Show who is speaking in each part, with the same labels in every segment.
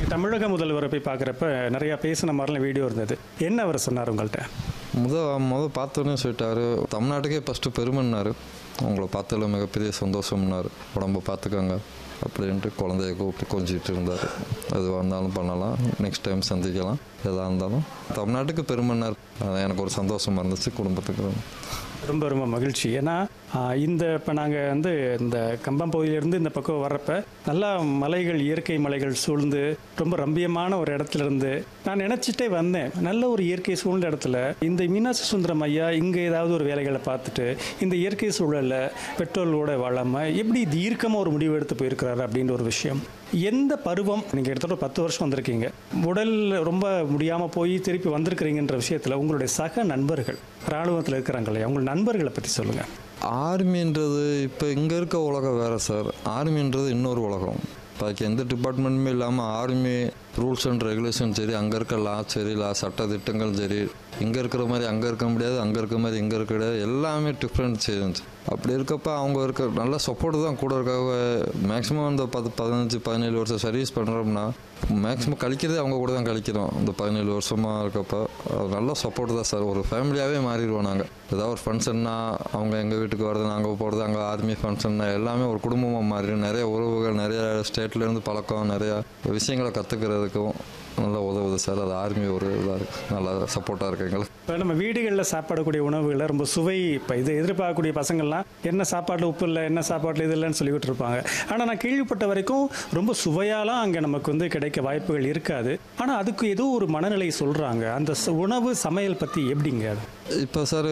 Speaker 1: தமிழக முதல்வரை போய் பார்க்குறப்ப நிறையா பேசின மாதிரிலாம் வீடியோ இருந்தது என்ன அவர் சொன்னார் உங்கள்கிட்ட
Speaker 2: முத முத பார்த்தோன்னே சொல்லிட்டாரு தமிழ்நாட்டுக்கே ஃபஸ்ட்டு பெருமைன்னாரு உங்களை பார்த்ததில் மிகப்பெரிய சந்தோஷம்னாரு உடம்ப பார்த்துக்கோங்க அப்படின்ட்டு குழந்தைய கூப்பிட்டு கொஞ்சிட்டு இருந்தார் எது வந்தாலும் பண்ணலாம் நெக்ஸ்ட் டைம் சந்திக்கலாம் எதாக இருந்தாலும் தமிழ்நாட்டுக்கு பெருமைன்னார் அது எனக்கு ஒரு சந்தோஷமாக இருந்துச்சு குடும்பத்துக்கு
Speaker 1: ரொம்ப ரொம்ப மகிழ்ச்சி ஏன்னா ஆ, இந்த இப்போ நாங்கள் வந்து இந்த கம்பம் பகுதியிலேருந்து இந்த பக்கம் வர்றப்ப நல்லா மலைகள் இயற்கை மலைகள் சூழ்ந்து ரொம்ப ரம்பியமான ஒரு இடத்துல இருந்து நான் நினச்சிட்டே வந்தேன் நல்ல ஒரு இயற்கை சூழ்ந்த இடத்துல இந்த மீனாட்சி சுந்தரம் ஐயா இங்கே ஏதாவது ஒரு வேலைகளை பார்த்துட்டு இந்த இயற்கை சூழலில் பெட்ரோலோட வாழாமல் எப்படி தீர்க்கமாக ஒரு முடிவு எடுத்து போயிருக்கிறாரு அப்படின்ற ஒரு விஷயம் எந்த பருவம் நீங்கள் எடுத்துகிட்டு பத்து வருஷம் வந்திருக்கீங்க உடல் ரொம்ப முடியாமல் போய் திருப்பி வந்திருக்கிறீங்கன்ற விஷயத்தில் உங்களுடைய சக நண்பர்கள் இராணுவத்தில் இருக்கிறாங்க இல்லையா உங்கள் நண்பர்களை பற்றி சொல்லுங்கள்
Speaker 2: ஆர்மின்றது இப்போ இங்கே இருக்க உலகம் வேறு சார் ஆர்மின்றது இன்னொரு உலகம் பாக்கி எந்த டிபார்ட்மெண்ட்டுமே இல்லாமல் ஆர்மி ரூல்ஸ் அண்ட் ரெகுலேஷன் சரி அங்கே இருக்க லா சரி லா சட்ட திட்டங்கள் சரி இங்கே இருக்கிற மாதிரி அங்கே இருக்க முடியாது அங்கே இருக்க மாதிரி இங்கே இருக்க முடியாது எல்லாமே டிஃப்ரெண்ட் சேஞ்ச் அப்படி இருக்கப்ப அவங்க இருக்க நல்ல சப்போர்ட் தான் கூட இருக்காங்க மேக்ஸிமம் இந்த பத்து பதினஞ்சு பதினேழு வருஷம் சர்வீஸ் பண்ணுறோம்னா மேக்ஸிமம் கழிக்கிறதே அவங்க கூட தான் கழிக்கிறோம் இந்த பதினேழு வருஷமாக இருக்கப்ப அது நல்ல சப்போர்ட் தான் சார் ஒரு ஃபேமிலியாகவே மாறிடுவோம் நாங்கள் ஏதாவது ஒரு ஃபங்க்ஷன்னா அவங்க எங்கள் வீட்டுக்கு வர்றது நாங்கள் போகிறது அங்கே ஆர்மி ஃபங்க்ஷன்னா எல்லாமே ஒரு குடும்பமாக மாறிடும் நிறைய உறவுகள் நிறைய ஸ்டேட்லேருந்து பழக்கம் நிறைய விஷயங்களை கற்றுக்கிறதுக்கும் நல்லா உதவுது சார் அது ஆர்மி ஒரு இதாக இருக்குது நல்லா சப்போர்ட்டாக இருக்கு எங்களுக்கு
Speaker 1: இப்போ நம்ம வீடுகளில் சாப்பிடக்கூடிய உணவுகளை ரொம்ப சுவை இப்போ இது எதிர்பார்க்கக்கூடிய பசங்கள்லாம் என்ன சாப்பாட்டில் உப்பு இல்லை என்ன சாப்பாட்டில் இது இல்லைன்னு சொல்லிவிட்டு இருப்பாங்க ஆனால் நான் கேள்விப்பட்ட வரைக்கும் ரொம்ப சுவையாலாம் அங்கே நமக்கு வந்து கிடைக்க வாய்ப்புகள் இருக்காது ஆனால் அதுக்கு ஏதோ ஒரு மனநிலை சொல்கிறாங்க அந்த ச- உணவு சமையல் பற்றி எப்படிங்க அது
Speaker 2: இப்போ சார்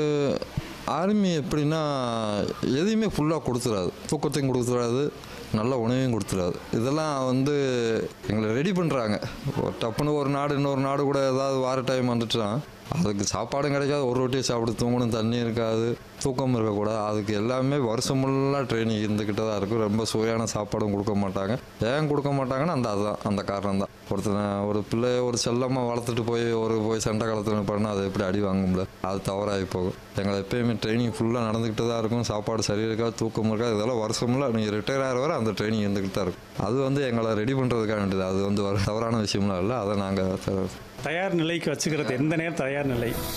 Speaker 2: ஆர்மி எப்படின்னா எதையுமே ஃபுல்லாக கொடுத்துடாது தூக்கத்தையும் கொடுத்துடாது நல்ல உணவையும் கொடுத்துடாது இதெல்லாம் வந்து எங்களை ரெடி பண்ணுறாங்க டப்புன்னு ஒரு நாடு இன்னொரு நாடு கூட ஏதாவது வார டைம் வந்துட்டுனா அதுக்கு சாப்பாடும் கிடைக்காது ஒரு ரொட்டியை சாப்பிட்டு தூங்கணும் தண்ணி இருக்காது தூக்கம் இருக்கக்கூடாது அதுக்கு எல்லாமே வருஷம் ஃபுல்லாக ட்ரைனிங் இருந்துக்கிட்டு தான் இருக்கும் ரொம்ப சுவையான சாப்பாடும் கொடுக்க மாட்டாங்க ஏன் கொடுக்க மாட்டாங்கன்னா அந்த அதுதான் அந்த காரணம் தான் ஒருத்தனை ஒரு பிள்ளைய ஒரு செல்லமாக வளர்த்துட்டு போய் ஒரு போய் சண்டை காலத்தில் பண்ணால் அதை எப்படி அடி வாங்க முடியல அது தவறாகி போகும் எங்களை எப்பயுமே ட்ரைனிங் ஃபுல்லாக நடந்துக்கிட்டு தான் இருக்கும் சாப்பாடு சரி இருக்காது தூக்கம் இருக்காது இதெல்லாம் வருஷம்ல நீங்கள் ரிட்டையர் ஆகிற வரை அந்த ட்ரைனிங் இருந்துக்கிட்டு தான் இருக்கும் அது வந்து எங்களை ரெடி பண்ணுறதுக்காக வேண்டியது அது வந்து ஒரு தவறான விஷயம்லாம் இல்லை அதை நாங்கள்
Speaker 1: தயார் நிலைக்கு வச்சுக்கிறது எந்த நேரம் தயார் நிலை